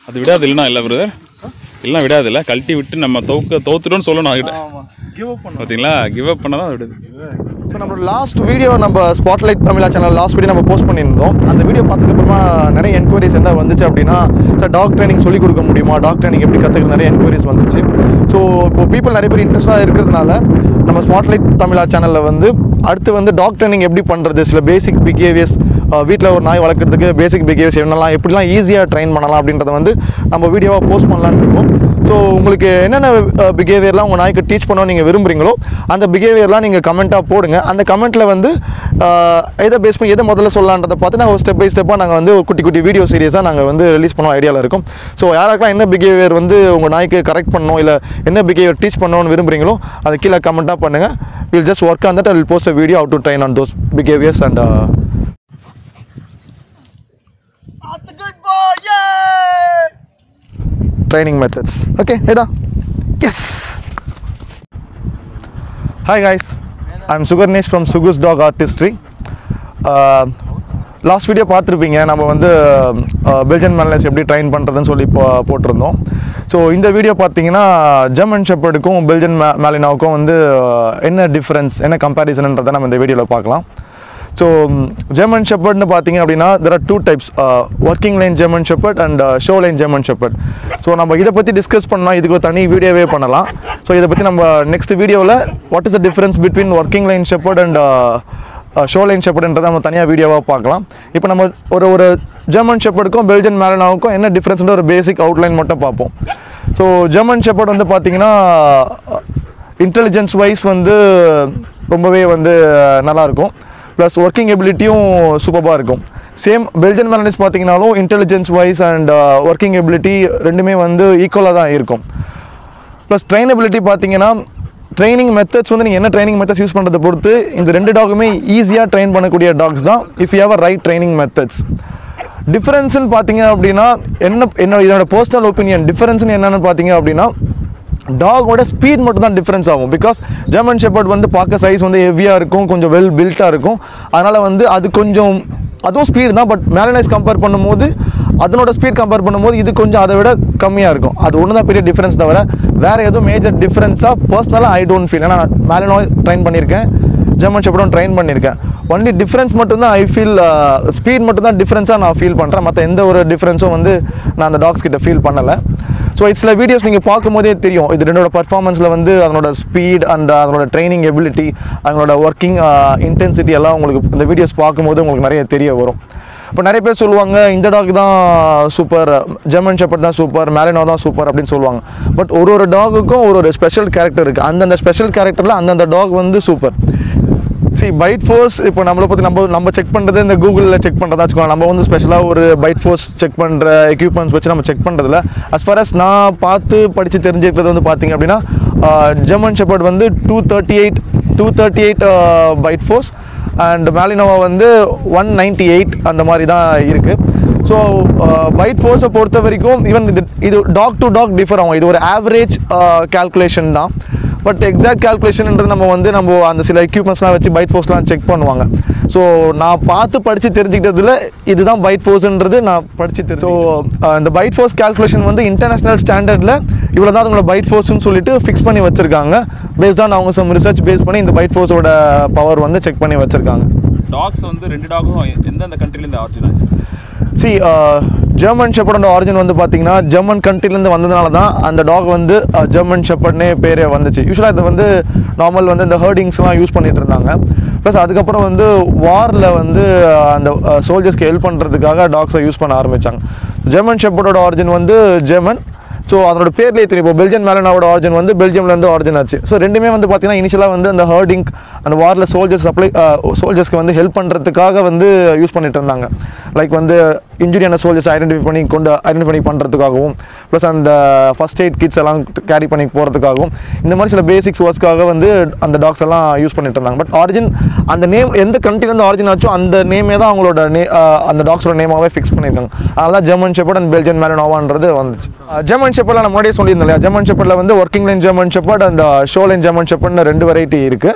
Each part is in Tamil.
அது விடாது இல்லைனா இல்லை பிரதர் எல்லாம் விடாது இல்லை கழட்டி விட்டு நம்ம தோக்க தோத்துட்டோம்னு சொல்லணும் அதுக்கிட்ட ஆமாம் கிவ் அப் பண்ண பார்த்தீங்களா கிவ் அப் பண்ணால் தான் விடுது ஸோ நம்மளோட லாஸ்ட் வீடியோ நம்ம spotlight Tamizha channel last video நம்ம போஸ்ட் பண்ணியிருந்தோம் அந்த வீடியோ பார்த்ததுக்கப்புறமா நிறைய என்கொயரிஸ் என்ன வந்துச்சு அப்படின்னா சார் டாக் ட்ரைனிங் சொல்லிக் கொடுக்க முடியுமா டாக் ட்ரைனிங் எப்படி கற்றுக்க நிறைய என்கொயரிஸ் வந்துச்சு ஸோ இப்போ பீப்புள் நிறைய பேர் இன்ட்ரெஸ்டாக இருக்கிறதுனால நம்ம ஸ்பாட்லைட் தமிழா சேனலில் வந்து அடுத்து வந்து டாக் ட்ரைனிங் எப்படி பண்ணுறது சில பேசிக் பிஹேவியர்ஸ் வீட்டில் ஒரு நாய் வளர்க்குறதுக்கு பேசிக் பிஹேவியர்ஸ் என்னெல்லாம் எப்படிலாம் ஈஸியாக ட்ரைன் பண்ணலாம் அப்படின்றத வந்து நம்ம வீடியோவாக போஸ்ட் பண்ணலான்னு இருக்கோம் ஸோ உங்களுக்கு என்னென்ன பிஹேவியர்லாம் உங்கள் நாய்க்கு டீச் பண்ணணும் நீங்கள் விரும்புகிறீங்களோ அந்த பிஹேவியர்லாம் நீங்கள் கமெண்ட்டாக போடுங்க அந்த கமெண்ட்டில் வந்து அஹ், எதை பேஸ் பண்ணி எதை முதல்ல சொல்லலான்றதை பார்த்து நாங்கள் ஸ்டெப் பை ஸ்டெப்பாக நாங்கள் வந்து ஒரு குட்டி குட்டி வீடியோ சீரியஸாக நாங்கள் வந்து ரிலீஸ் பண்ண ஐடியாவில் இருக்கும் ஸோ யாருக்கெல்லாம் என்ன பிஹேவியர் வந்து உங்கள் நாய்க்கு கரெக்ட் பண்ணணும் இல்லை என்ன பிஹேவியர் டீச் பண்ணணும்னு விரும்புகிறீங்களோ அதை கீழே கமெண்ட்டாக பண்ணுங்கள் will just work on that will post a video out to train on those behaviours and training methods. Okay, Heda. Yes. Hi guys, I'm Sugarnesh from Sugus Dog Artistry. Last video பார்த்துருப்பீங்க நம்ம வந்து பெல்ஜியன் மேனலைஸ் எப்படி ட்ரைன் பண்ணுறதுன்னு சொல்லி போ போட்டிருந்தோம் ஸோ இந்த வீடியோ பார்த்தீங்கன்னா ஜெர்மன் ஷெப்பர்டுக்கும் பெல்ஜியன் மே மேலினாவுக்கும் வந்து uh, என்ன டிஃப்ரென்ஸ் என்ன கம்பேரிசன்ன்றதை நம்ம இந்த வீடியோவில் பார்க்கலாம் ஸோ ஜெர்மன் ஷெப்பர்ட்னு பார்த்தீங்க அப்படின்னா there are two types working line German shepherd and show line German shepherd so நம்ம இதை பற்றி டிஸ்கஸ் பண்ணால் இதுக்கு ஒரு தனி வீடியோவே பண்ணலாம் ஸோ இதை பற்றி நம்ம நெக்ஸ்ட் வீடியோவில் what is the difference between working line shepherd and show line ஷெப்பர்ட்ன்றதை நம்ம தனியாக வீடியோவாக பார்க்கலாம் இப்போ நம்ம ஒரு ஒரு ஜெர்மன் ஷெப்பர்டுக்கும் பெல்ஜியன் மேலனாவுக்கும் என்ன டிஃப்ரென்ஸ்ன்ற ஒரு பேசிக் அவுட்லைன் மட்டும் பார்ப்போம் ஸோ ஜெர்மன் ஷெப்பர்ட் வந்து பார்த்தீங்கன்னா இன்டெலிஜென்ஸ் வைஸ் வந்து ரொம்பவே வந்து நல்லாயிருக்கும் ப்ளஸ் ஒர்க்கிங் எபிலிட்டியும் சூப்பராக இருக்கும் சேம் பெல்ஜியன் மேலனிஸ் பார்த்தீங்கனாலும் intelligence wise and working ability ரெண்டுமே வந்து ஈக்குவலாக தான் இருக்கும் ப்ளஸ் ட்ரைனபிலிட்டி பார்த்தீங்கன்னா ட்ரைனிங் மெத்தட்ஸ் வந்து நீங்கள் என்ன ட்ரைனிங் மெத்தட்ஸ் யூஸ் பண்ணுறதை பொறுத்து இந்த ரெண்டு டாகுமே ஈஸியாக ட்ரெயின் பண்ணக்கூடிய டாக்ஸ் தான் if you have right training methods டிஃப்ரென்ஸ்னு பார்த்தீங்க அப்படின்னா என்ன என்ன இதோட பர்சனல் ஒப்பீனியன் டிஃப்ரென்ஸ்னு என்னென்னு பார்த்தீங்க அப்படின்னா டாகோட ஸ்பீட் மட்டும் தான் டிஃப்ரென்ஸ் ஆகும் பிகாஸ் ஜெர்மன் ஷெப்பர்ட் வந்து பார்க்க சைஸ் வந்து ஹெவியாக இருக்கும் கொஞ்சம் வெல் பில்ட்டாக இருக்கும் அதனால் வந்து அது கொஞ்சம் அதுவும் ஸ்பீட் தான் பட் மேலனைஸ் கம்பேர் பண்ணும்போது அதனோட ஸ்பீட் கம்பேர் பண்ணும்போது இது கொஞ்சம் அதை விட கம்மியாக இருக்கும் அது ஒன்று தான் பெரிய டிஃப்ரென்ஸ் தவிர வேறு எதுவும் மேஜர் டிஃப்ரென்ஸாக பர்சனலாக ஐ டோன்ட் ஃபீல் ஏன்னா மேலனோ ட்ரைன் பண்ணியிருக்கேன் ஜெர்மன் ஷெப்பர்டும் ட்ரைன் பண்ணியிருக்கேன் ஒன்லி டிஃப்ரென்ஸ் மட்டும்தான் ஐ ஃபீல் ஸ்பீட் மட்டும் தான் டிஃப்ரென்ஸாக நான் ஃபீல் பண்ணுறேன் மற்ற எந்த ஒரு டிஃப்ரென்ஸும் வந்து நான் அந்த டாக்ஸ் கிட்ட ஃபீல் பண்ணலை ஸோ சில வீடியோஸ் நீங்கள் பார்க்கும்போதே தெரியும் இது ரெண்டோட பர்ஃபார்மன்ஸில் வந்து அதனோட ஸ்பீட் அந்த அதனோட ட்ரைனிங் எபிலிட்டி அதனோட ஒர்க்கிங் இன்டென்சிட்டி எல்லாம் உங்களுக்கு இந்த வீடியோஸ் பார்க்கும்போது உங்களுக்கு நிறைய தெரிய வரும் இப்போ நிறைய பேர் சொல்லுவாங்க இந்த டாக் தான் சூப்பர் ஜெர்மன் ஷெப்பர்ட் தான் சூப்பர் மேலினோ தான் சூப்பர் அப்படின்னு சொல்லுவாங்க பட் ஒரு ஒரு டாகுக்கும் ஒரு ஒரு ஸ்பெஷல் கேரக்டர் இருக்குது அந்தந்த ஸ்பெஷல் கேரக்டரில் அந்தந்த டாக் வந்து சூப்பர் சி பைட் ஃபோர்ஸ் இப்போ நம்மளை பற்றி நம்ம நம்ம செக் பண்ணுறது இந்த கூகுளில் செக் பண்ணுறதா வச்சுக்கோங்க நம்ம வந்து ஸ்பெஷலாக ஒரு பைட் ஃபோர்ஸ் செக் பண்ணுற எக்யூப்மெண்ட்ஸ் வச்சு நம்ம செக் பண்ணுறதில்ல as far as நான் பார்த்து படித்து தெரிஞ்சுக்கிறது வந்து பார்த்தீங்க அப்படின்னா ஜெர்மன் ஷெப்பர்ட் வந்து two thirty eight two thirty eight bite force and மேலினோவா வந்து ஒன் நைன்ட்டி எயிட் அந்த மாதிரி தான் இருக்குது ஸோ பைட் ஃபோர்ஸை பொறுத்த வரைக்கும் ஈவன் இது இது டாக் டு டாக் டிஃபர் ஆகும் இது ஒரு ஆவரேஜ் கால்குலேஷன் தான் பட் எக்ஸாக்ட் கால்குலேஷன்ன்றது நம்ம வந்து நம்ம அந்த சில எக்யூப்மெண்ட்ஸ்லாம் வச்சு பைட் ஃபோர்ஸ்லாம் செக் பண்ணுவாங்க ஸோ நான் பார்த்து படித்து தெரிஞ்சுக்கிட்டதுல இதுதான் பைட் ஃபோர்ஸ்ன்றது நான் படித்து தெரிஞ்சு ஸோ இந்த பைட் ஃபோர்ஸ் கால்குலேஷன் வந்து இன்டர்நேஷனல் ஸ்டாண்டர்டில் இவ்வளோ தான் உங்களோட பைட் ஃபோர்ஸ்னு சொல்லிட்டு ஃபிக்ஸ் பண்ணி வச்சுருக்காங்க பேஸ்ட் ஆன் அவங்க சம் ரிசர்ச் பேஸ் பண்ணி இந்த பைட் ஃபோர்ஸோட பவர் வந்து செக் பண்ணி வச்சுருக்காங்க டாக்ஸ் வந்து ரெண்டு டாகும் எந்தெந்த கண்ட்ரிலேருந்து ஆர்ஜின் ஆச்சு சி ஜெர்மன் ஷெப்பர்டோட ஆரிஜின் வந்து பார்த்தீங்கன்னா ஜெர்மன் கண்ட்ரிலேருந்து வந்ததுனால தான் அந்த டாக் வந்து ஜெர்மன் ஷெப்பர்ட்னே பேரே வந்துச்சு யூஸ்வலாக இது வந்து நார்மல் வந்து இந்த ஹர்டிங்ஸ்லாம் யூஸ் பண்ணிட்டு இருந்தாங்க ப்ளஸ் அதுக்கப்புறம் வந்து வாரில் வந்து uh, அந்த சோல்ஜர்ஸ்க்கு ஹெல்ப் பண்ணுறதுக்காக டாக்ஸை யூஸ் பண்ண ஆரம்பித்தாங்க ஜெர்மன் ஷெப்பர்டோட ஆரிஜின் வந்து ஜெர்மன் ஸோ அதனோட பேர்லேயே தெரியும் இப்போ பெல்ஜியன் மேலனாவோட ஆரிஜின் வந்து பெல்ஜியம்லேருந்து ஆரிஜின் ஆச்சு ஸோ ரெண்டுமே வந்து பார்த்தீங்கன்னா இனிஷியலாக வந்து அந்த ஹர்டிங் அந்த வாரில் சோல்ஜர்ஸ் சப்ளை சோல்ஜர்ஸ்க்கு வந்து ஹெல்ப் பண்ணுறதுக்காக வந்து யூஸ் பண்ணிட்டு இருந்தாங்க லைக் வந்து இன்ஜுரியான சோல்ஜர்ஸ் ஐடென்டிஃபை பண்ணி கொண்டு ஐடென்டிஃபை பண்ணுறதுக்காகவும் ப்ளஸ் அந்த ஃபஸ்ட் எய்ட் கிட்ஸ் எல்லாம் கேரி பண்ணி போகிறதுக்காகவும் இந்த மாதிரி சில பேசிக்ஸ் ஒர்க்ஸ்க்காக வந்து அந்த டாக்ஸ் எல்லாம் யூஸ் பண்ணிட்டு இருந்தாங்க பட் ஆரிஜின் அந்த நேம் எந்த கண்ட்ரிலேருந்து ஆரிஜின் ஆச்சோ அந்த நேமே தான் அவங்களோட நே அந்த டாக்ஸோட நேமாகவே ஃபிக்ஸ் பண்ணியிருக்காங்க அதனால ஜெர்மன் ஷெப்பர்ட் அண்ட் பெல்ஜியன் மேலனோவான்றது வந்துச்சு ஜெர்மன் ஷெப்பர்டில் நான் முன்னாடியே சொல்லியிருந்தேன் இல்லையா ஜெர்மன் ஷெப்பர்டில் வந்து ஒர்க்கிங் லைன் ஜெர்மன் ஷெப்பர்ட் அந்த ஷோ லைன் ஜெர்மன் ஷெப்பர்ட்னு ரெண்டு வெரைட்டி இருக்குது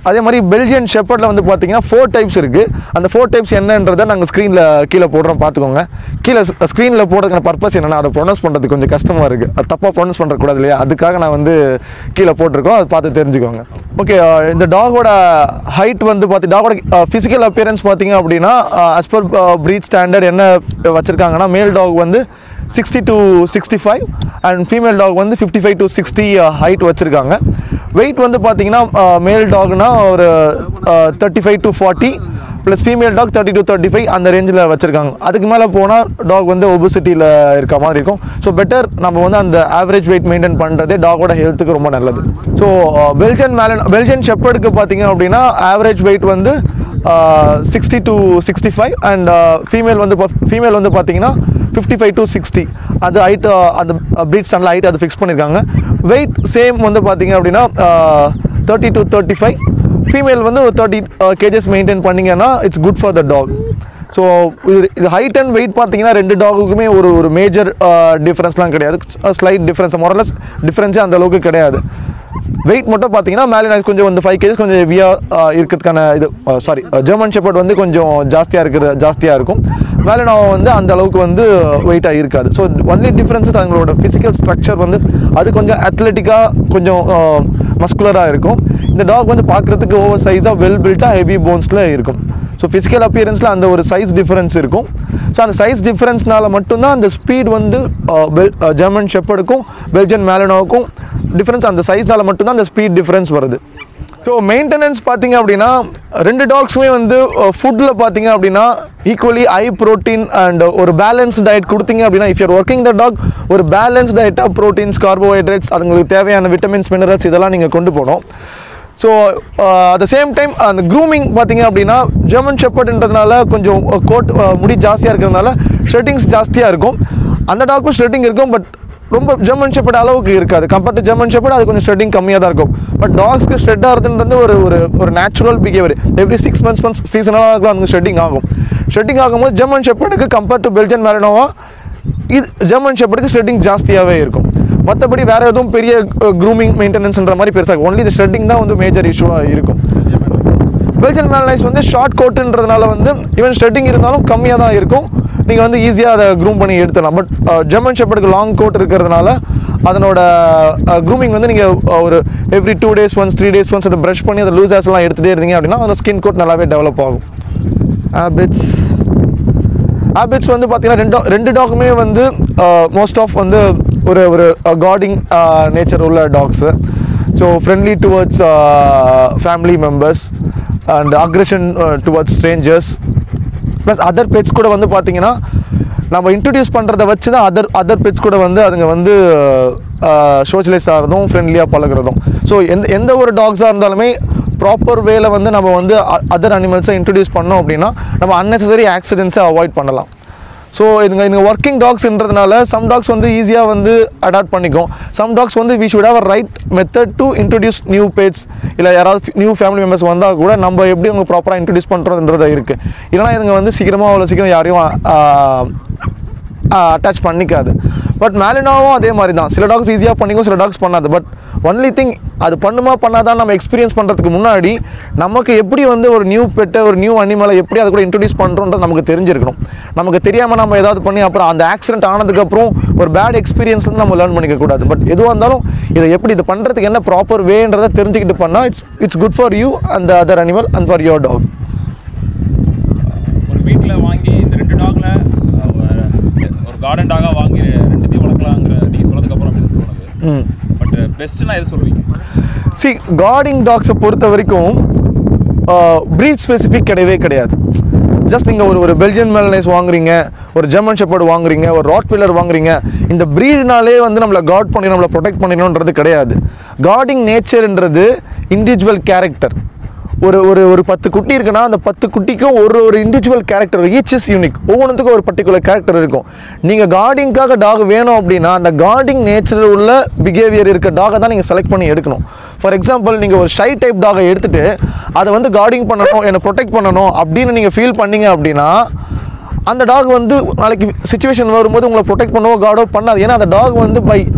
அதே மாதிரி பெல்ஜியன் ஷெப்பர்டில் வந்து பார்த்தீங்கன்னா ஃபோர் டைப்ஸ் இருக்குது அந்த ஃபோர் டைப்ஸ் என்னன்றதை நாங்கள் ஸ்க்ரீனில் கீழே போடுறோம் பார்த்துக்கோங்க கீழே ஸ்க்ரீனில் போடுறதுக்கான பர்பஸ் என்னன்னா அதை ப்ரொனவுன்ஸ் பண்ணுறது கொஞ்சம் கஷ்டமாக இருக்குது அது தப்பாக ப்ரொனவுன்ஸ் பண்ணுறக்கூடாது இல்லையா அதுக்காக நான் வந்து கீழே போட்டிருக்கோம் அதை பார்த்து தெரிஞ்சுக்கோங்க ஓகே இந்த டாகோட ஹைட் வந்து பார்த்து டாகோட ஃபிசிக்கல் அப்பியரன்ஸ் பார்த்தீங்க அப்படின்னா as per breed ஸ்டாண்டர்ட் என்ன வச்சுருக்காங்கன்னா மேல் டாக் வந்து sixty to sixty five and female dog வந்து fifty five to sixty height வச்சுருக்காங்க வெயிட் வந்து பார்த்தீங்கன்னா மேல் டாக்னா ஒரு thirty five to forty plus female dog thirty to thirty five அந்த ரேஞ்சில் வச்சுருக்காங்க அதுக்கு மேலே போனால் டாக் வந்து ஒபிசிட்டியில் இருக்க மாதிரி இருக்கும் ஸோ பெட்டர் நம்ம வந்து அந்த ஆவரேஜ் வெயிட் மெயின்டைன் பண்ணுறதே டாகோட ஹெல்த்துக்கு ரொம்ப நல்லது ஸோ பெல்ஜியன் மேலே பெல்ஜியன் ஷெப்பர்டுக்கு பார்த்தீங்க அப்படின்னா ஆவரேஜ் வெயிட் வந்து sixty to sixty five and female வந்து ஃபீமேல் வந்து பார்த்தீங்கன்னா ஃபிஃப்டி ஃபைவ் டு சிக்ஸ்டி அது ஹைட் அந்த ப்ரீட் ஸ்டாண்டில் ஹைட் அது ஃபிக்ஸ் பண்ணியிருக்காங்க வெயிட் சேம் வந்து பார்த்தீங்க அப்படின்னா thirty to thirty five female வந்து ஒரு தேர்ட்டி கேஜஸ் மெயின்டைன் பண்ணிங்கன்னா it's good for the dog so இது இது ஹைட் அண்ட் வெயிட் பார்த்தீங்கன்னா ரெண்டு டாகுக்குமே ஒரு ஒரு மேஜர் டிஃப்ரென்ஸ்லாம் கிடையாது ஸ்லைட் டிஃப்ரென்ஸ் மொரலஸ் டிஃப்ரென்ஸே அந்த அளவுக்கு கிடையாது வெயிட் மட்டும் பார்த்தீங்கன்னா மேலே நான் கொஞ்சம் வந்து ஃபைவ் கேஜஸ் கொஞ்சம் ஹெவியாக இருக்கிறதுக்கான இது சாரி ஜெர்மன் ஷெப்பர்ட் வந்து கொஞ்சம் ஜாஸ்தியாக இருக்கிற ஜாஸ்தியாக இருக்கும் மேலே நான் வந்து அந்த அளவுக்கு வந்து வெயிட்டாக இருக்காது ஸோ ஒன்லி டிஃப்ரென்ஸஸ் அவங்களோட ஃபிசிக்கல் ஸ்ட்ரக்சர் வந்து அது கொஞ்சம் அத்லெட்டிக்காக கொஞ்சம் மஸ்குலராக இருக்கும் இந்த டாக் வந்து பார்க்குறதுக்கு ஓவர் சைஸாக வெல் பில்ட்டாக ஹெவி போன்ஸில் இருக்கும் ஸோ ஃபிசிக்கல் அப்பியரன்ஸில் அந்த ஒரு சைஸ் டிஃபரன்ஸ் இருக்கும் ஸோ அந்த சைஸ் டிஃபரன்ஸ்னால மட்டும்தான் அந்த ஸ்பீட் வந்து பெல் ஜெர்மன் ஷெப்பர்டுக்கும் பெல்ஜியன் மேலனோவுக்கும் டிஃப்ரென்ஸ் அந்த சைஸ்னால மட்டும்தான் அந்த ஸ்பீட் டிஃப்ரென்ஸ் வருது ஸோ மெயின்டெனன்ஸ் பார்த்தீங்க அப்படின்னா ரெண்டு டாக்ஸுமே வந்து ஃபுட்டில் பார்த்தீங்க அப்படின்னா ஈக்குவலி ஹை ப்ரோட்டீன் அண்ட் ஒரு பேலன்ஸ் டயட் கொடுத்தீங்க அப்படின்னா if your working the dog ஒரு பேலன்ஸ் டயட்டாக ப்ரோட்டீன்ஸ் கார்போஹைட்ரேட்ஸ் அதுங்களுக்கு தேவையான விட்டமின்ஸ் மினரல்ஸ் இதெல்லாம் நீங்கள் கொண்டு போகணும் so at the same time அந்த க்ரூமிங் பார்த்தீங்க அப்படின்னா ஜெர்மன் ஷெப்பர்ட்ன்றதுனால கொஞ்சம் கோட் முடி ஜாஸ்தியாக இருக்கிறதுனால ஷெட்டிங்ஸ் ஜாஸ்தியாக இருக்கும் அந்த டாக்கும் ஷெட்டிங் இருக்கும் பட் ரொம்ப ஜெர்மன் ஷெப்பர்ட் அளவுக்கு இருக்காது கம்பேர்ட் டு ஜெர்மன் ஷெப்பர்ட் அது கொஞ்சம் ஷெட்டிங் கம்மியாக தான் இருக்கும் பட் டாக்ஸ்க்கு ஷெட் ஆகிறதுன்றது ஒரு ஒரு ஒரு natural behaviour every six months months சீசனாக இருக்கும் அந்த ஷெட்டிங் ஆகும் ஷெட்டிங் ஆகும்போது ஜெர்மன் ஷெப்பர்டுக்கு கம்பேர்ட் டு பெல்ஜியன் மேரனோவா இது ஜெர்மன் ஷெப்பர்டுக்கு ஷெட்டிங் ஜாஸ்தியாகவே இருக்கும் மற்றபடி வேறு எதுவும் பெரிய க்ரூமிங் மெயின்டெனன்ஸ்ன்ற மாதிரி பெருசாக ஒன்லி இந்த ஷெட்டிங் தான் வந்து மேஜர் இஷ்யூவாக இருக்கும் பெல்ஜியன் மேலனைஸ் வந்து ஷார்ட் கோட்டுன்றதுனால வந்து ஈவன் ஷெட்டிங் இருந்தாலும் கம்மியாக தான் இருக்கும் நீங்கள் வந்து ஈஸியாக அதை க்ரூம் பண்ணி எடுத்துடலாம் பட் ஜெர்மன் ஷெப்பர்டுக்கு லாங் கோட் இருக்கிறதுனால அதனோட க்ரூமிங் வந்து நீங்கள் ஒரு every two days once three days once அதை ப்ரஷ் பண்ணி அதை லூஸ் ஆஸ்லாம் எடுத்துகிட்டே இருந்தீங்க அப்படின்னா அந்த ஸ்கின் கோட் நல்லாவே டெவலப் ஆகும் ஹேபிட்ஸ் ஹேபிட்ஸ் வந்து பார்த்தீங்கன்னா ரெண்டு ரெண்டு டாக்குமே வந்து மோஸ்ட் ஆஃப் வந்து ஒரு ஒரு கார்டிங் நேச்சர் உள்ள dogs so friendly towards family members and aggression towards strangers plus other pets கூட வந்து பார்த்தீங்கன்னா நம்ம இன்ட்ரடியூஸ் பண்ணுறத வச்சு தான் அதர் அதர் பெட்ஸ் கூட வந்து அதுங்க வந்து சோஷியலைஸ் ஆகிறதும் ஃப்ரெண்ட்லியாக பழகுறதும் ஸோ எந்த எந்த ஒரு டாக்ஸாக இருந்தாலுமே ப்ராப்பர் வேல வந்து நம்ம வந்து அதர் அனிமல்ஸை இன்ட்ரடியூஸ் பண்ணோம் அப்படின்னா நம்ம அன்னெசரி ஆக்சிடென்ட்ஸை அவாய்ட் பண்ணலாம் ஸோ இதுங்க இதுங்க ஒர்க்கிங் டாக்ஸ்ன்றதுனால சம் டாக்ஸ் வந்து ஈஸியாக வந்து அடாப்ட் பண்ணிக்கும் சம் டாக்ஸ் வந்து we should have right method to introduce new pets இல்லை யாராவது நியூ ஃபேமிலி மெம்பர்ஸ் வந்தால் கூட நம்ம எப்படி அவங்க ப்ராப்பராக இன்ட்ரடியூஸ் பண்ணுறதுன்றது இருக்குது இல்லைனா இதுங்க வந்து சீக்கிரமாக அவ்வளோ சீக்கிரம் யாரையும் அட்டாச் பண்ணிக்காது பட் மேலினாவும் அதே மாதிரி தான் சில டாக்ஸ் ஈஸியாக பண்ணிக்கும் சில டாக்ஸ் பண்ணாது பட் ஒன்லி திங் அது பண்ணுமா பண்ணாதான் நம்ம எக்ஸ்பீரியன்ஸ் பண்ணுறதுக்கு முன்னாடி நமக்கு எப்படி வந்து ஒரு நியூ பெட்டை ஒரு நியூ அனிமலை எப்படி அது கூட இன்ட்ரடியூஸ் பண்ணுறோன்றது நமக்கு தெரிஞ்சிருக்கணும் நமக்கு தெரியாமல் நம்ம ஏதாவது பண்ணி அப்புறம் அந்த ஆக்சிடென்ட் ஆனதுக்கப்புறம் ஒரு பேட் எக்ஸ்பீரியன்ஸ்லேருந்து நம்ம லேர்ன் பண்ணிக்க கூடாது பட் எதுவாக இருந்தாலும் இதை எப்படி இது பண்ணுறதுக்கு என்ன ப்ராப்பர் வேன்றதை தெரிஞ்சுக்கிட்டு பண்ணால் it's it's good for you அந்த other animal and for your dog ஒரு வீட்டில் வாங்கி இந்த ரெண்டு டாக்ல ஒரு கார்டன் டாகாக வாங்கி ரெண்டுத்தையும் வளர்க்கலாங்கிற நீங்கள் சொன்னதுக்கப்புறம் அப்படி தோணுது ம் பட் பெஸ்ட்டுனா எது சொல்லுவீங்க சி கார்டிங் டாக்ஸை பொறுத்த வரைக்கும் ப்ரீட் ஸ்பெசிஃபிக் கிடையவே கிடையாது ஜஸ்ட் நீங்கள் ஒரு ஒரு பெல்ஜியன் மெலனைஸ் வாங்குறீங்க ஒரு ஜெர்மன் ஷெப்பர்டு வாங்குறீங்க ஒரு ராட் வீலர் வாங்குறீங்க இந்த ப்ரீட்னாலே வந்து நம்மளை கார்ட் பண்ணி நம்மளை ப்ரொடெக்ட் பண்ணிடணுன்றது கிடையாது கார்டிங் நேச்சர்ன்றது இண்டிவிஜுவல் கேரக்டர் ஒரு ஒரு ஒரு பத்து குட்டி இருக்குன்னா அந்த பத்து குட்டிக்கும் ஒரு ஒரு individual character each is unique ஒவ்வொன்றுத்துக்கும் ஒரு பர்டிகுலர் கேரக்டர் இருக்கும் நீங்கள் கார்டிங்காக டாக் வேணும் அப்படின்னா அந்த கார்டிங் நேச்சர் உள்ள பிஹேவியர் இருக்க டாகை தான் நீங்கள் செலக்ட் பண்ணி எடுக்கணும் ஃபார் எக்ஸாம்பிள் நீங்கள் ஒரு ஷை டைப் டாகை எடுத்துட்டு அதை வந்து கார்டிங் பண்ணணும் என்னை ப்ரொடெக்ட் பண்ணணும் அப்படின்னு நீங்கள் ஃபீல் பண்ணீங்க அப்படின்னா அந்த டாக் வந்து நாளைக்கு சுச்சுவேஷன் வரும்போது உங்களை ப்ரொடெக்ட் பண்ணவோ கார்டோ பண்ணாது ஏன்னா அந்த டாக் வந்து பை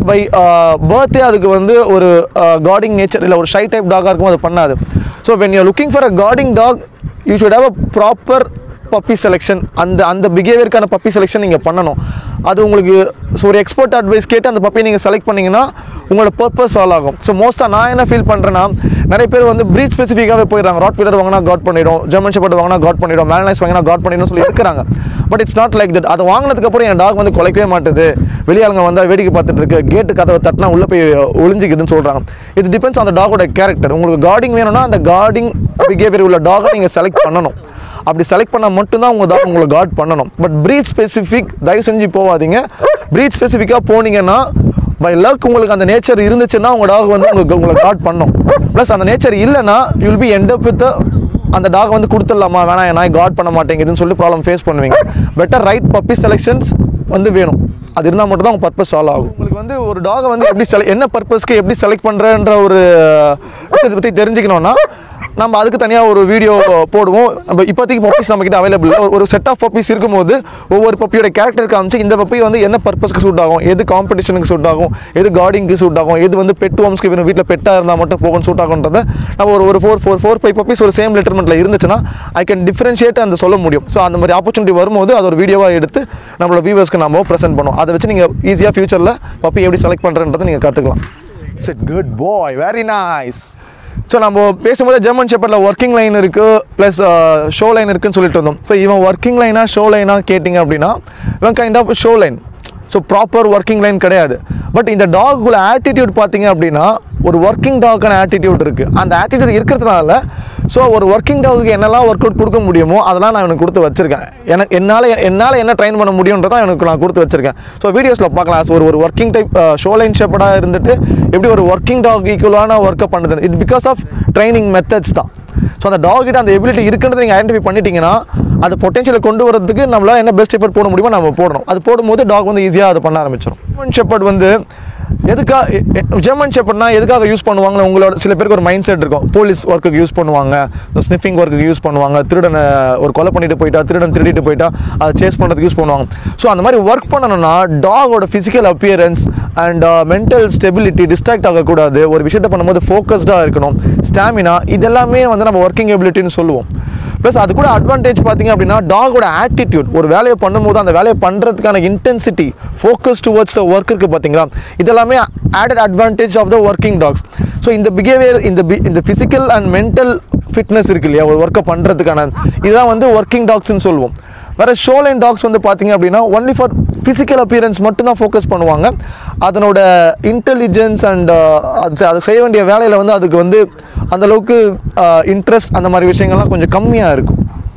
பை பர்த்டே அதுக்கு வந்து ஒரு கார்டிங் நேச்சர் இல்லை ஒரு ஷை டைப் டாகாக இருக்கும் அது பண்ணாது so when you looking for a guarding dog you should have a proper puppy selection அந்த அந்த பிஹேவியருக்கான பப்பி செலெக்ஷன் நீங்கள் பண்ணணும் அது உங்களுக்கு ஸோ ஒரு எக்ஸ்பர்ட் அட்வைஸ் கேட்டு அந்த பப்பியை நீங்கள் செலக்ட் பண்ணீங்கன்னா உங்களோட பர்பஸ் சால்வ் ஆகும் ஸோ மோஸ்ட்டாக நான் என்ன ஃபீல் பண்ணுறேன்னா நிறைய பேர் வந்து ப்ரீட் ஸ்பெசிஃபிக்காகவே போயிடுறாங்க ராட் பீலர் வாங்கினா காட் பண்ணிடும் ஜெர்மன் ஷெப்பர்ட் வாங்கினா காட் பண்ணிடும் மேலனைஸ் வாங்கினா காட் பண்ணிடும் சொல்லி இருக்கிறாங்க but it's not like that அதை வாங்கினதுக்கப்புறம் என் டாக் வந்து குலைக்கவே மாட்டுது வெளியாளுங்க வந்தால் வேடிக்கை பார்த்துட்டு இருக்கு கேட்டு கதவை தட்டினா உள்ளே போய் ஒளிஞ்சிக்குதுன்னு சொல்கிறாங்க இது டிபெண்ட்ஸ் அந்த டாகோட கேரக்டர் உங்களுக்கு கார்டிங் வேணும்னா அந்த கார்டிங் பிஹேவியர் உள்ள டாகை நீங்கள் செலக்ட் பண்ணணும் அப்படி செலக்ட் பண்ணால் மட்டும்தான் உங்கள் டாக் உங்களை கார்ட் பண்ணணும் பட் ப்ரீட் ஸ்பெசிஃபிக் தயவு செஞ்சு போகாதீங்க ப்ரீட் ஸ்பெசிஃபிக்காக போனீங்கன்னா பை லக் உங்களுக்கு அந்த நேச்சர் இருந்துச்சுன்னா உங்கள் டாக் வந்து உங்களுக்கு உங்களை கார்ட் பண்ணும் ப்ளஸ் அந்த நேச்சர் இல்லைன்னா you'll be end up with அந்த டாக் வந்து கொடுத்துடலாமா வேணாம் என் நாய் கார்ட் பண்ண மாட்டேங்குதுன்னு சொல்லி ப்ராப்ளம் ஃபேஸ் பண்ணுவீங்க பெட்டர் ரைட் பப்பி செலெக்ஷன்ஸ் வந்து வேணும் அது இருந்தால் மட்டும் தான் உங்கள் பர்பஸ் சால்வ் ஆகும் உங்களுக்கு வந்து ஒரு டாகை வந்து எப்படி செல என்ன பர்பஸ்க்கு எப்படி செலக்ட் பண்ணுறன்ற ஒரு விஷயத்தை பற்றி தெரிஞ்சுக்கணும்னா நம்ம அதுக்கு தனியாக ஒரு வீடியோ போடுவோம் நம்ம இப்போதைக்கு பப்பீஸ் நம்மக்கிட்ட அவைலபிள் இல்லை ஒரு செட் ஆஃப் பப்பீஸ் இருக்கும்போது ஒவ்வொரு பப்பியோட கேரக்டர் காமிச்சு இந்த பப்பி வந்து என்ன பர்பஸ்க்கு சூட் ஆகும் எது காம்படிஷனுக்கு சூட் ஆகும் எது கார்டிங்க்கு சூட் ஆகும் எது வந்து பெட் ஹோம்ஸ்க்கு வேணும் வீட்டில் பெட்டாக இருந்தால் மட்டும் போகும் சூட் ஆகுன்றதை நம்ம ஒரு ஒரு four four four five puppies ஒரு சேம் லெட்டர்மெண்ட்டில் இருந்துச்சுன்னா ஐ கேன் டிஃப்ரென்ஷியேட் அந்த சொல்ல முடியும் ஸோ அந்த மாதிரி ஆப்பர்ச்சுனிட்டி வரும்போது அது ஒரு வீடியோவாக எடுத்து நம்மளோட வியூவர்ஸ்க்கு நம்ம ப்ரெசென்ட் பண்ணுவோம் அதை வச்சு நீங்கள் ஈஸியாக ஃபியூச்சரில் பப்பி எப்படி செலக்ட் பண்ணுறன்றதை நீங்கள் கற்றுக்கலாம் it's good boy very nice so நம்ம பேசும்போது ஜெர்மன் ஷெப்பர்டில் ஒர்க்கிங் லைன் இருக்குது ப்ளஸ் ஷோ லைன் இருக்குன்னு சொல்லிட்டு இருந்தோம் ஸோ இவன் ஒர்க்கிங் லைனா ஷோ லைனா கேட்டிங்க அப்படின்னா இவன் kind of show line so proper working line கிடையாது பட் இந்த டாக்குள்ள ஆட்டிடியூட் பார்த்தீங்க அப்படின்னா ஒரு ஒர்க்கிங் டாக்கான ஆட்டிடியூட் இருக்குது அந்த ஆட்டிடியூட் இருக்கிறதுனால ஸோ ஒரு ஒர்க்கிங் டாகுக்கு என்னெல்லாம் ஒர்க் அவுட் கொடுக்க முடியுமோ அதெல்லாம் நான் எனக்கு கொடுத்து வச்சிருக்கேன் எனக்கு என்னால் என்னால் என்ன ட்ரெயின் பண்ண முடியுன்றதை எனக்கு நான் கொடுத்து வச்சிருக்கேன் ஸோ வீடியோஸில் பார்க்கலாம் So, ஒரு ஒரு ஒர்க்கிங் டைப் ஷோ லைன் ஷெப்படாக இருந்துட்டு எப்படி ஒரு ஒர்க்கிங் டாக் ஈக்குவலான ஒர்க்கை பண்ணுது it because of training methods தான் ஸோ அந்த டாக் கிட்ட அந்த எபிலிட்டி இருக்குன்றதை நீங்கள் ஐடென்டிஃபை பண்ணிட்டீங்கன்னா அது பொட்டன்ஷியலை கொண்டு வரதுக்கு நம்மளால் என்ன பெஸ்ட் எஃபர்ட் போட முடியுமோ நம்ம போடணும் அது போடும்போது டாக் வந்து ஈஸியாக அதை பண்ண ஆரம்பிச்சிடும் ஜெர்மன் ஷெப்பர்ட் வந்து எதுக்காக ஜெர்மன் ஷெப்பர்ட்னா எதுக்காக யூஸ் பண்ணுவாங்கன்னு உங்களோட சில பேருக்கு ஒரு மைண்ட் செட் இருக்கும் போலீஸ் ஒர்க்குக்கு யூஸ் பண்ணுவாங்க ஸ்னிஃபிங் ஒர்க்குக்கு யூஸ் பண்ணுவாங்க திருடனை ஒரு கொலை பண்ணிட்டு போயிட்டா திருடன் திருடிட்டு போயிட்டா அதை சேஸ் பண்ணுறதுக்கு யூஸ் பண்ணுவாங்க ஸோ அந்த மாதிரி ஒர்க் பண்ணணும்னா டாகோட physical appearance and mental stability distract ஆகக்கூடாது ஒரு விஷயத்தை பண்ணும்போது ஃபோக்கஸ்டாக இருக்கணும் ஸ்டாமினா இதெல்லாமே வந்து நம்ம ஒர்க்கிங் எபிலிட்டின்னு சொல்லுவோம் ப்ளஸ் அது கூட அட்வான்டேஜ் பார்த்தீங்க அப்படின்னா டாகோட ஆட்டிடியூட் ஒரு வேலையை பண்ணும்போது அந்த வேலையை பண்ணுறதுக்கான intensity focus towards the work இருக்குது பார்த்தீங்களா இதெல்லாமே added advantage of the working dogs so இந்த பிஹேவியர் இந்த பி இந்த ஃபிசிக்கல் அண்ட் மென்டல் ஃபிட்னஸ் இருக்கு இல்லையா ஒரு ஒர்க்கை பண்ணுறதுக்கான இதுதான் வந்து ஒர்க்கிங் டாக்ஸ்னு சொல்லுவோம் வேறு ஷோலைன் டாக்ஸ் வந்து பார்த்தீங்க அப்படின்னா ஒன்லி ஃபார் ஃபிசிக்கல் அப்பியரன்ஸ் மட்டும்தான் ஃபோக்கஸ் பண்ணுவாங்க அதனோட இன்டெலிஜென்ஸ் அண்ட் அது அது செய்ய வேண்டிய வேலையில் வந்து அதுக்கு வந்து அந்த அளவுக்கு இன்ட்ரெஸ்ட் அந்த மாதிரி விஷயங்கள்லாம் கொஞ்சம் கம்மியாக இருக்கும்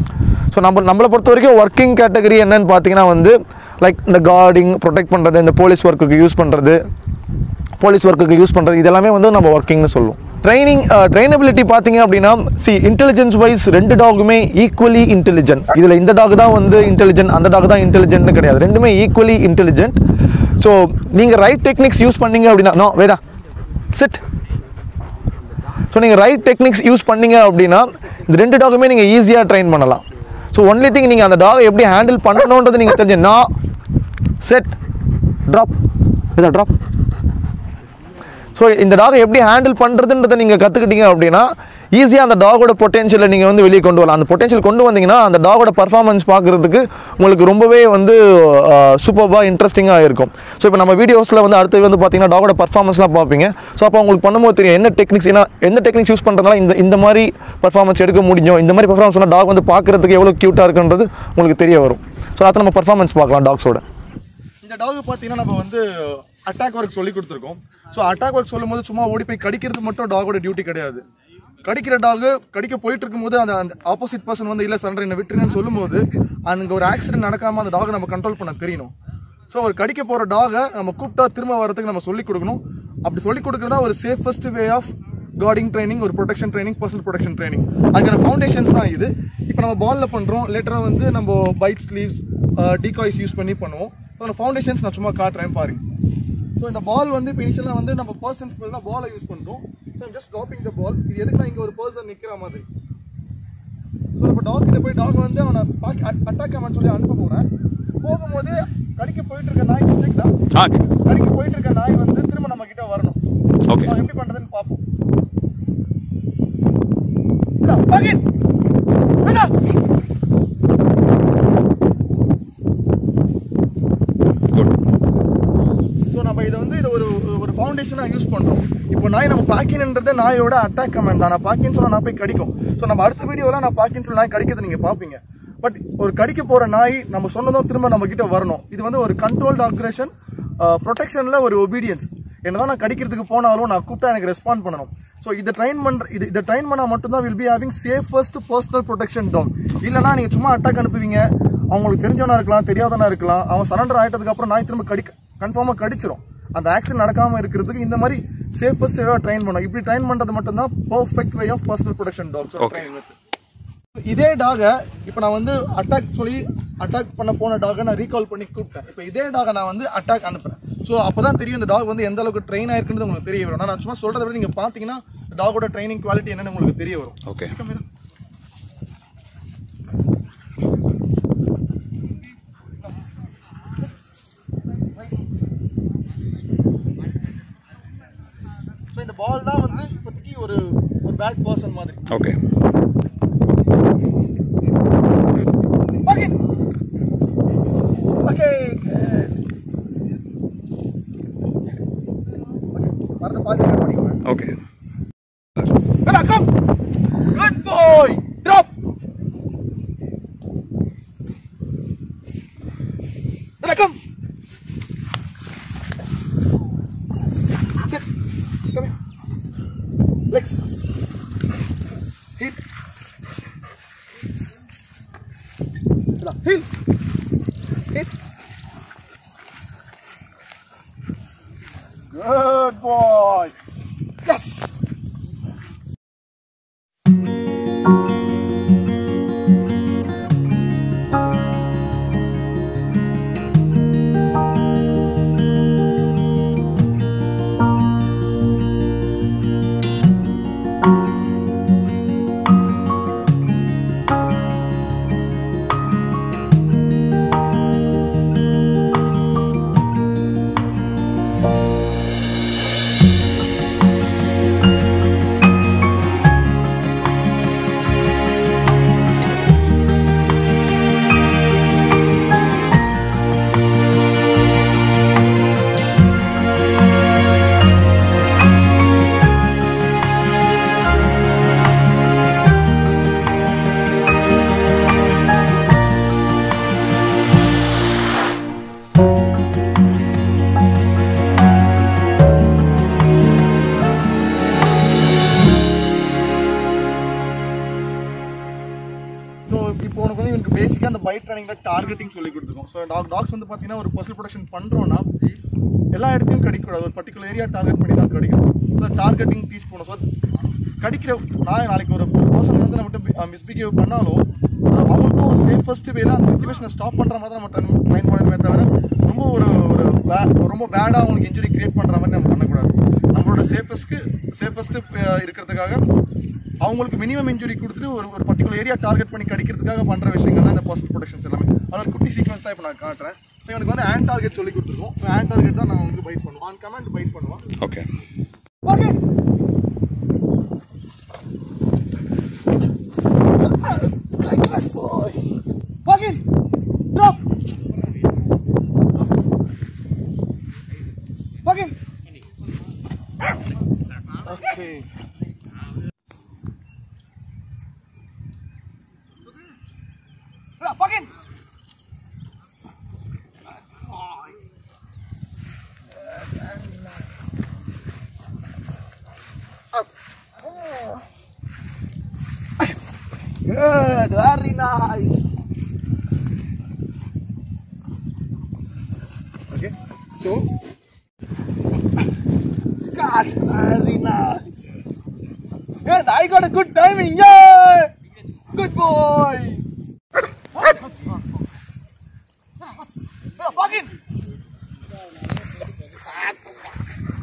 ஸோ நம்ம நம்மளை பொறுத்த வரைக்கும் ஒர்க்கிங் கேட்டகரி என்னன்னு பார்த்தீங்கன்னா வந்து லைக் இந்த கார்டிங் ப்ரொடெக்ட் பண்ணுறது இந்த போலீஸ் ஒர்க்குக்கு யூஸ் பண்ணுறது போலீஸ் ஒர்க்குக்கு யூஸ் பண்ணுறது இதெல்லாமே வந்து நம்ம ஒர்க்கிங்னு சொல்லுவோம் ட்ரைனிங் ட்ரைனபிலிட்டி பார்த்தீங்க அப்படின்னா சி இன்டெலிஜென்ஸ் வைஸ் ரெண்டு டாகுமே ஈக்குவலி இன்டெலிஜென்ட் இதில் இந்த டாக் தான் வந்து இன்டெலிஜென்ட் அந்த டாக் தான் இன்டெலிஜென்ட்னு கிடையாது ரெண்டுமே ஈக்குவலி இன்டெலிஜென்ட் ஸோ நீங்கள் ரைட் டெக்னிக்ஸ் யூஸ் பண்ணீங்க அப்படின்னா நோ வேதா சிட் ஸோ நீங்கள் ரைட் டெக்னிக்ஸ் யூஸ் பண்ணீங்க அப்படின்னா இந்த ரெண்டு டாகுமே நீங்கள் ஈஸியாக ட்ரைன் பண்ணலாம் ஸோ ஒன்லி திங் நீங்கள் அந்த டாகை எப்படி ஹேண்டில் பண்ணணுன்றது நீங்கள் தெரிஞ்சு நான் செட் ட்ராப் இதா ட்ராப் ஸோ இந்த டாகை எப்படி ஹேண்டில் பண்ணுறதுன்றதை நீங்கள் கற்றுக்கிட்டீங்க அப்படின்னா ஈஸியாக அந்த டாகோட பொட்டென்ஷியலை நீங்கள் வந்து வெளியே கொண்டு வரலாம் அந்த பொட்டென்ஷியல் கொண்டு வந்தீங்கன்னா அந்த டாகோட பர்ஃபார்மன்ஸ் பார்க்குறதுக்கு உங்களுக்கு ரொம்பவே வந்து சூப்பராக இன்ட்ரெஸ்டிங்காக இருக்கும் ஸோ இப்போ நம்ம வீடியோஸில் வந்து அடுத்து வந்து பார்த்தீங்கன்னா டாகோட பர்ஃபார்மன்ஸ்லாம் பார்ப்பீங்க ஸோ அப்போ உங்களுக்கு பண்ணும்போது தெரியும் என்ன டெக்னிக்ஸ் ஏன்னா எந்த டெக்னிக்ஸ் யூஸ் பண்ணுறதுனால இந்த இந்த மாதிரி பர்ஃபார்மன்ஸ் எடுக்க முடியும் இந்த மாதிரி பர்ஃபார்மன்ஸ் சொன்னால் டாக் வந்து பார்க்குறதுக்கு எவ்வளோ க்யூட்டாக இருக்குன்றது உங்களுக்கு தெரிய வரும் ஸோ அதை நம்ம பர்ஃபார்மன்ஸ் பார்க்கலாம் டாக்ஸோட இந்த டாக் பார்த்தீங்கன்னா நம்ம வந்து அட்டாக் ஒர்க் சொல்லி கொடுத்துருக்கோம் ஸோ அட்டாக் ஒர்க் சொல்லும்போது சும்மா ஓடி போய் கடிக்கிறது மட்டும் டாகோட டியூட்டி கிடையாது கடிக்கிற டாக் கடிக்க போயிட்டு இருக்கும்போது அந்த அந்த ஆப்போசிட் பர்சன் வந்து இல்லை சண்டை என்ன விட்டுருங்கன்னு சொல்லும்போது அங்கே ஒரு ஆக்சிடென்ட் நடக்காம அந்த டாகை நம்ம கண்ட்ரோல் பண்ண தெரியணும் ஸோ ஒரு கடிக்க போகிற டாகை நம்ம கூப்பிட்டா திரும்ப வரதுக்கு நம்ம சொல்லிக் கொடுக்கணும் அப்படி சொல்லிக் கொடுக்குறதா ஒரு safest way of guarding training ஒரு protection training personal protection training அதுக்கான ஃபவுண்டேஷன்ஸ் தான் இது இப்போ நம்ம பாலில் பண்ணுறோம் லேட்டராக வந்து நம்ம பைட் ஸ்லீவ்ஸ் டிகாய்ஸ் யூஸ் பண்ணி பண்ணுவோம் ஸோ அந்த ஃபவுண்டேஷன்ஸ் நான் சும்மா காட்டுறேன் பாருங்க ஸோ இந்த பால் வந்து இப்போ இனிஷியலாக வந்து நம்ம பர்சன்ஸ் பதிலாக பாலை யூஸ் பண்ணுறோம் so just dropping the ball இது எதுக்குலாம் இங்கே ஒரு பர்சன் நிற்கிற மாதிரி ஸோ இப்போ டாக் கிட்ட போய் டாக் வந்து அவனை அட்டாக் கமெண்ட் சொல்லி அனுப்ப போகிறேன் போகும்போது கடிக்க போயிட்டு இருக்க நாய் கேக்குதா ஆ கடிக்க போயிட்டு இருக்க நாய் வந்து திரும்ப நம்ம கிட்ட வரணும் ஓகே அவன் எப்படி பண்றதுன்னு பார்ப்போம் இதா, பகிர். இதா. குட் ஸோ நம்ம இதை வந்து இதை ஒரு ஒரு ஃபவுண்டேஷனாக யூஸ் பண்ணுறோம் இப்போ நாய் நம்ம பாக்கின்ன்றது நாயோட அட்டாக் கமெண்ட் தான் நான் பாக்கின்னு சொல்ல நான் போய் கடிக்கும் ஸோ நம்ம அடுத்த வீடியோவில் நான் பாக்கின்னு சொல்ல நாய் கடிக்கிறது நீங்கள் பார்ப்பீங்க பட் ஒரு கடிக்க போகிற நாய் நம்ம சொன்னதும் திரும்ப நம்ம கிட்ட வரணும் இது வந்து ஒரு கண்ட்ரோல்டு அக்ரேஷன் ப்ரொடெக்ஷனில் ஒரு ஒபீடியன்ஸ் என்னதான் நான் கடிக்கிறதுக்கு போனாலும் நான் கூப்பிட்டா எனக்கு ரெஸ்பாண்ட் பண்ணணும் ஸோ இதை ட்ரைன் பண்ற இது இதை ட்ரைன் பண்ணால் மட்டும்தான் will be having safest personal protection dog இல்லைனா நீங்கள் சும்மா அட்டாக் அனுப்புவீங்க அவங்களுக்கு தெரிஞ்சவனா இருக்கலாம் தெரியாதவனா இருக்கலாம் அவன் சரண்டர் ஆயிட்டதுக்கு அப்புறம் நாய் திரும்ப கடிக்க கன்ஃபார்மாக கடிச்சிரும் அந்த ஆக்சிடென்ட் நடக்காம இருக்கிறதுக்கு இந்த மாதிரி சேஃபஸ்ட் வேவா ட்ரைன் பண்ணும் இப்படி ட்ரைன் பண்றது மட்டும்தான் perfect way of personal protection dogs Okay. இதே டாகை இப்போ நான் வந்து அட்டாக் சொல்லி அட்டாக் பண்ண போன டாகை நான் ரீகால் பண்ணி கூப்பிட்டேன் இப்போ இதே டாகை நான் வந்து அட்டாக் அனுப்புறேன் ஸோ அப்பதான் தெரியும் இந்த டாக் வந்து எந்த அளவுக்கு ட்ரெயின் ஆயிருக்குன்றது உங்களுக்கு தெரிய வரும் நான் சும்மா சொல்றதை விட நீங்க பாத்தீங்கன்னா டாகோட ட்ரைனிங் குவாலிட்டி என்னன்னு உங்களுக்கு தெரிய வரும் ஓகே ஸோ இந்த பால் தான் வந்து இப்போதைக்கு ஒரு ஒரு பேட் பர்சன் மாதிரி ஓகே Okay. Okay. மறந்து பாத்து பண்ணிக்கோங்க okay Bella, come! Good boy! Drop! Bella, come! Sit. Come here. Legs. Hit. Bella, heel. Hit. Good boy! Yes! So இப்போ உனக்கு வந்து எனக்கு பேசிக்காக அந்த பைட் ட்ரைனிங்கில் டார்கெட்டிங் சொல்லி கொடுத்துருக்கோம் ஸோ டாக் டாக்ஸ் வந்து பார்த்தீங்கன்னா ஒரு பர்சனல் ப்ரொடக்ஷன் பண்ணுறோன்னா எல்லா இடத்தையும் கடிக்கக்கூடாது ஒரு பர்டிகுலர் ஏரியா டார்கெட் பண்ணி தான் கடிக்கணும் ஸோ டார்கெட்டிங் டீச் பண்ணணும் ஸோ கடிக்கிற நான் நாளைக்கு ஒரு பர்சன் வந்து நம்மகிட்ட மிஸ்பிஹேவ் பண்ணாலும் அஹ் அவங்களுக்கும் ஒரு சேஃபஸ்ட் வேல அந்த சுச்சுவேஷனை ஸ்டாப் பண்ணுற மாதிரி தான் நம்ம ட்ரைன் பண்ணணுமே தவிர ரொம்ப ஒரு ஒரு bad- ரொம்ப பேடாக அவங்களுக்கு இன்ஜுரி கிரியேட் பண்ணுற மாதிரி நம்ம பண்ணக்கூடாது நம்மளோட சேஃபஸ்ட்டு சேஃபஸ்ட்டு இருக்கிறதுக்காக அவங்களுக்கு மினிமம் இன்ஜுரி கொடுத்துட்டு ஒரு ஒரு பர்டிகுலர் ஏரியா டார்கெட் பண்ணி கடிக்கிறதுக்காக பண்ணுற விஷயங்கள் தான் இந்த பர்சனல் ப்ரொடக்ஷன்ஸ் எல்லாமே அதோட குட்டி சீக்வன்ஸ் தான் இப்போ நான் காட்டுறேன் ஸோ எனக்கு வந்து ஹேண்ட் டார்கெட் சொல்லி கொடுத்துருக்கோம் ஹேண்ட் டார்கெட் தான் நான் வந்து பைட் பண்ணுவோம் ஆன் கமாண்ட் பைட் பண்ணுவோம் okay okay boy. Fucking drop. Fucking. Okay. Fucking. Up. Good, very nice. Okay, so. God, very nice. Good, I got a good timing. Yeah, good boy. Fucking.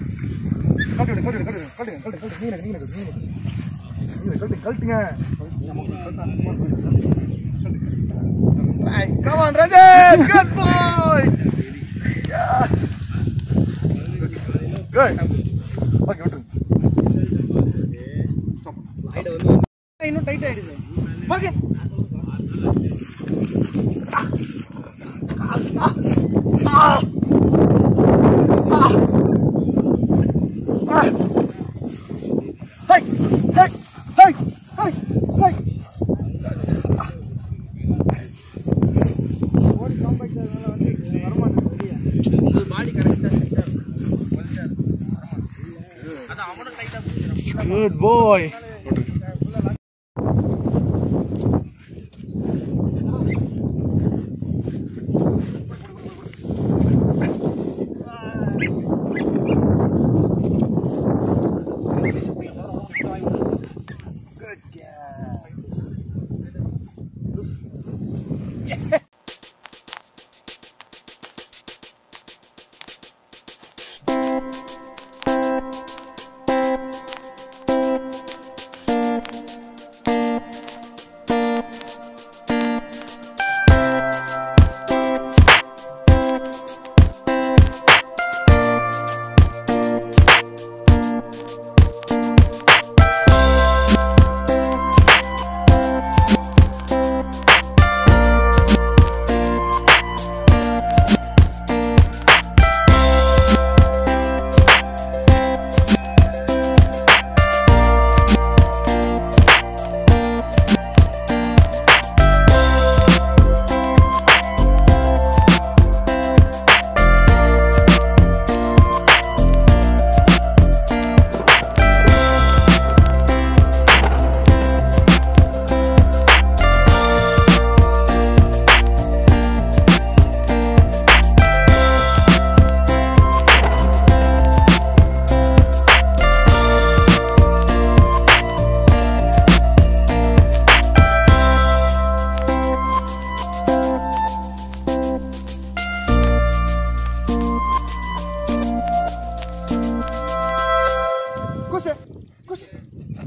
கழட்டு கழட்டு கழட்டு கழட்டு கழட்டு கழட்டு நீங்க நீங்க நீங்க கழட்டு கழட்டுங்க Right, come on, Rajat! Good boy! Yeah. Good. Okay, விட்டுருங்க. இன்னும் டைட் ஆயிடுது Okay. Hey! Hey! Hey! Hey! Hey! ஓடி காம்பேக்ட் ஆகிறதுனால வந்து வரமாட்டேங்குது வெளியே பாடி கரெக்டாக அதான் அவனும் டைட்டாக Good boy. Kush it. Kush it.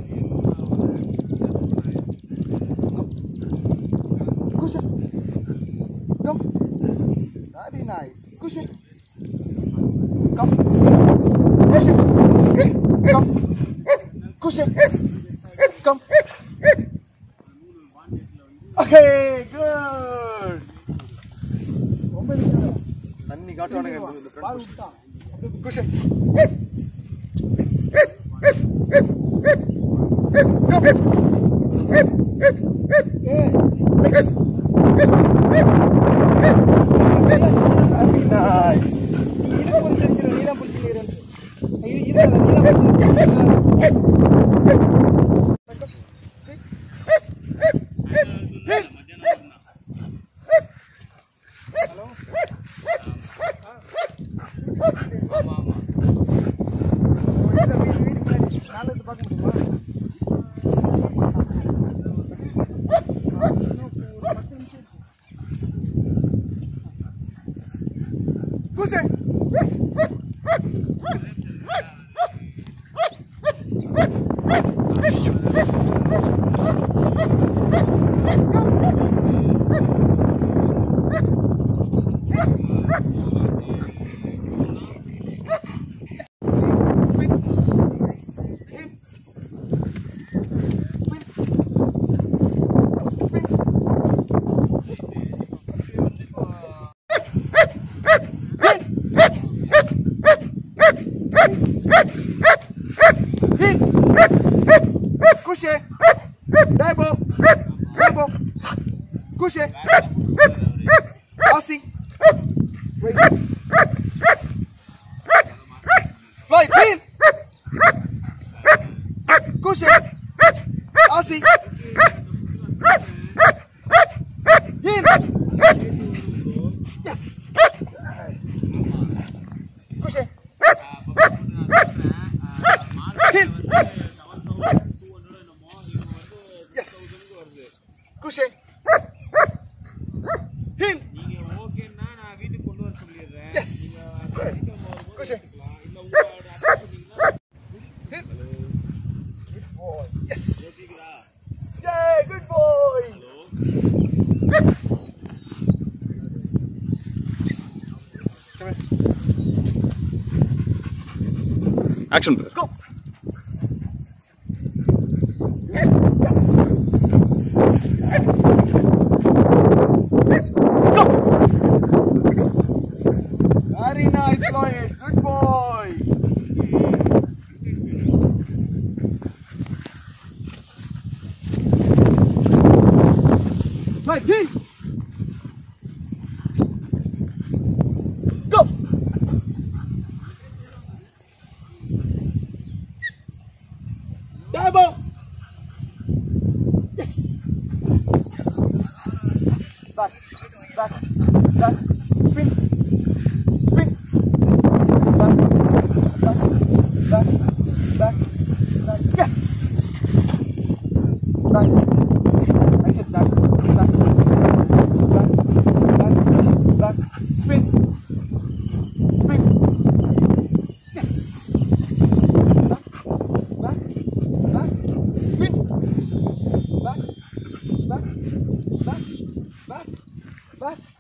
Kush it. Come. Very nice. Kush it. Come. Kush it. Come. Kush it. Come. Okay, good. தண்ணி காட்டுவானுங்க இந்த பால் விட்டான் குஷ் Nice. இது கொஞ்சம் தெரிஞ்சிடும் நீதான் பிடிச்சிக்கிறேன் இது இது நீதான் பிடிச்சிக்கிறேன் நாலு பார்க்க முடியுமா Kush Kush Dabo Dabo Kush Aussie Wait Fly Pin Kush Aussie Pin Yes Kush Pin Yes Kush Pin ஓகேன்னா நான் வீட்டுக்கு கொண்டு வர சொல்லிடுறேன் Yes Good Kush இந்த உங்களோட அட்ரஸ் சொன்னீங்கன்னா Good boy. Yes. Yay, good action Very nice, Lloyd. Good boy. Right, hey. Go. Double. Yes. Back, back, back. Spin. Spin. Back, back, back, back, back. Yes. Back. I said back, back, back, back, back. Spin. Spin. Yes. Back, back, back. Spin. Back, back, back, back, back.